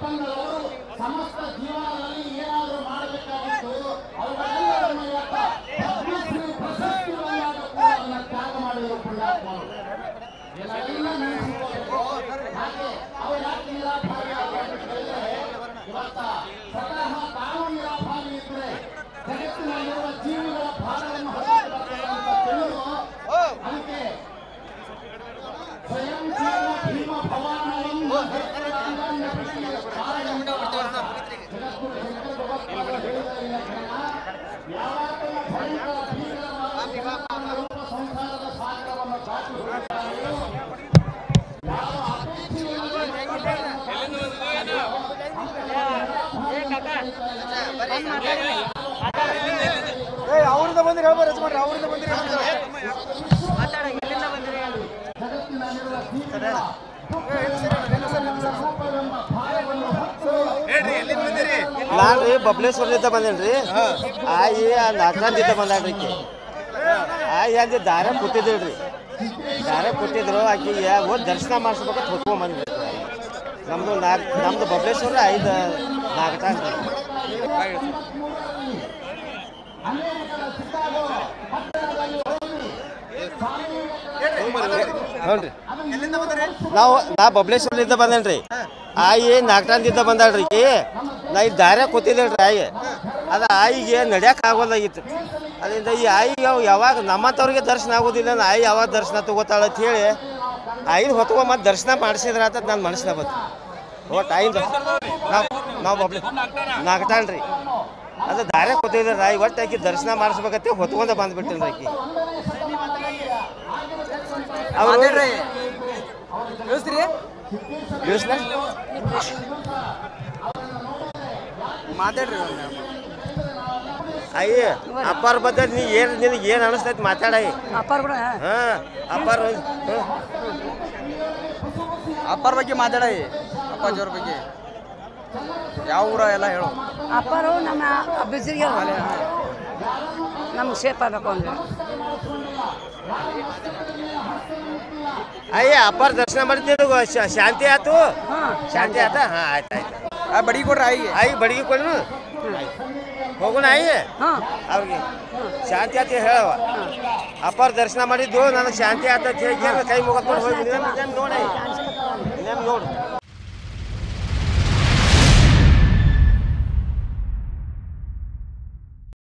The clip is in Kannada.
ಒಪ್ಪಂದದವರು ಸಮಸ್ತ ಜೀವನದಲ್ಲಿ ಏನಾದರೂ ಮಾಡಬೇಕಾಗಿತ್ತು ಅವುಗಳೆಲ್ಲವನ್ನು ಇವತ್ತು ಪದ್ಮಶ್ರೀ ಪ್ರಶಸ್ತಿ ಬಂದಾಗ ಕೂಡ ಅದನ್ನ ತ್ಯಾಗ ಮಾಡಿದರು ಪುಣ್ಯಾತ್ಮರು ಇದನ್ನೆಲ್ಲ ನೆನಪಿಸ್ಕೋಬೇಕು. ಹಾಗೆ ಅವರು ಯಾಕೆ ನಿರಾಭಾಗಿ ಆದ್ರು ಅಂತ ಕೇಳಿದ್ರೆ ಇವತ್ತ ಸ್ವತಃ ತಾವು ನಿರಾಭಾಗಿ ಇದ್ರೆ ಜಗತ್ತಿನಲ್ಲಿರುವ ಜೀವಿಗಳ ಭಾರವನ್ನು ಹೊರತುಪಡಿಸಿ ಅಂತ ತಿಳಿದು ಅದಕ್ಕೆ ಸ್ವಯಂ ಜೀವ ಭೀಮ ಭವಾನವಂ ಅಂಗಾಂಗ ಪ್ರಶ್ನೆಯ ಕಾರಣದಿಂದ ಜಗದ್ಗುರು ಶಂಕರ ಭಗವತ್ಪಾದರು ಹೇಳಿದ ಈ ಲಕ್ಷಣ ಯಾವಾಗಲೂ ಭಯಂಕರ ಭೀಕರವಾದ ರೂಪ ಸಂಸಾರದ ಸಾಗರವನ್ನು ದಾಟಿ ಹೋಗುತ್ತಾರೆಯೋ ಯಾವ ಅಪೇಕ್ಷೆಯಿಲ್ಲದೆ ಅವ್ರಿಂದ ಬಂದಿರಿ ಹೇಳ್ಬಾರ ಯಜಮಾನ್ರಿ ಅವ್ರಿಂದ ಬಂದಿರಿ ಜಗತ್ತಿನಲ್ಲಿರುವ ಜೀವಿಗಳ ರೂಪವೆಂಬ ಭಾರವನ್ನು ಹೊತ್ತು ನಾನು ರೀ ಬಬ್ಲೇಶ್ವರದಿಂದ ಬಂದೇನ್ರಿ ಆಯಿ ನಾಲ್ಕಂದಿಂದ ಬಂದಾಳ್ರಿ ಈಕಿ ಆಯಿ ಅಲ್ಲಿ ದಾರ ಕೂತಿದ್ರಿ ದಾರ ಕೂತಿದ್ರು ಆಕಿಗೆ ಹೋಗಿ ದರ್ಶನ ಮಾಡಿಸ್ಬೇಕಂತ ಹೊತ್ಕೊಂಡ್ ಬಂದ್ರಿ ನಮ್ದು ನಾಲ್ಕು ನಮ್ದು ಬಬ್ಲೇಶ್ವರ ಐದು ನಾಲ್ಕು ಟನ್ ರೀ ಹ್ಞೂ ರೀ ನಾವು ನಾ ಬಬ್ಲೇಶ್ವರದಿಂದ ಬಂದೇನ್ರಿ ಆಯಿ ನಾಲ್ಕಟಂದಿಂದ ಬಂದಾಳ್ರಿ ಈಕಿ ನಾ ಇಲ್ಲಿ ದಾರ್ಯಾಗ ಕೂತಿದ್ದೇಳ್ರಿ ಆಯಿ ಅದು ಆಯಿಗೆ ನಡ್ಯಕ್ಕೆ ಆಗೋದಾಗಿತ್ತು ಅದರಿಂದ ಈ ಆಯಿಗೆ ಅವ್ ಯಾವಾಗ ನಮ್ಮಂಥವ್ರಿಗೆ ದರ್ಶನ ಆಗೋದಿಲ್ಲ ನಾ ಆಯಿ ಯಾವಾಗ ದರ್ಶನ ತಗೋತಾಳ ಅಂತ ಹೇಳಿ ಆಯಿನ ಹೊತ್ಕೊಂಡ್ ಮತ್ತೆ ದರ್ಶನ ಮಾಡಿಸಿದ್ರ ಅಂತ ನನ್ನ ಮನಸ್ಸಿನಾಗ ಬಂತು ಒಟ್ಟು ಆಯಿಂದ ನಾವು ನಾವು ಬಬ್ಲೆ ನಾಲ್ಕಟಾನ್ ರೀ ಅದು ದಾರ್ಯಾಗ ಕೂತಿದ್ರಿ ಆಯಿ ಒಟ್ಟು ಆಕಿ ದರ್ಶನ ಮಾಡಿಸ್ಬೇಕಂತ ಹೊತ್ಕೊಂಡ ಬಂದ್ಬಿಟ್ಟಿನ್ರಿ ಆಕಿ ಅವರು ಕಳಿಸ್ತೀರಿ ಇಳಿಸ್ಲಾ? ಮಾತಾಡ್ರಿ ಅಯ್ಯ ಅಪ್ಪಾರ ಬಗ್ಗೆ ನೀ ಏನು ನಿನಗೆ ಏನು ಅನಿಸ್ತೈತಿ ಮಾತಾಡಯ್ಯ ಅಪ್ಪಾರ ಕೂಡ ಹಾಂ ಅಪ್ಪಾರ ಹ್ಮ್. ಅಪ್ಪರ ಬಗ್ಗೆ ಮಾತಾಡಿ ಅಪ್ಪಾಜಿಯವ್ರ ಬಗ್ಗೆ ಯಾವ ಊರ ಎಲ್ಲ ಹೇಳು ಅಪ್ಪಾರು ನಮ್ಮ ಬಿಸಿಲಿಗೆ ನಮ್ಗೆ ಸೇಫ್ ಆಗಬೇಕು ಅಂದ್ರೆ ಅಯ್ಯ ಅಪ್ಪಾರ ದರ್ಶನ ಮಾಡ್ತಿದ್ದು ಶ- ಶಾಂತಿ ಆಯ್ತು ಹಾಂ ಶಾಂತಿ ಆತ ಹಾಂ ಆಯ್ತು ಆಯ್ತು ಆ ಬಡಿಗೆ ಕೊಡ್ರಿ ಆಯಿಗೆ ಅಯ್ಯ ಬಡಿಗೆ ಕೊಡು ಹೋಗೋಣ ಅಯ್ಯ ಹಾಂ ಅವ್ರಿಗೆ ಶಾಂತಿ ಆತ ಹೇಳವ ಅಪ್ಪಾರ ದರ್ಶನ ಮಾಡಿದ್ದು ನನಗೆ ಶಾಂತಿ ಆತ ಅಂತ ಹೇಳಿ ಕೈ ಮುಗಿದ್ಕೊಂಡು ಹೋಗಿ ಇನ್ನೇನು ನೋಡಿ ಇನ್ನೇನು ನೋಡು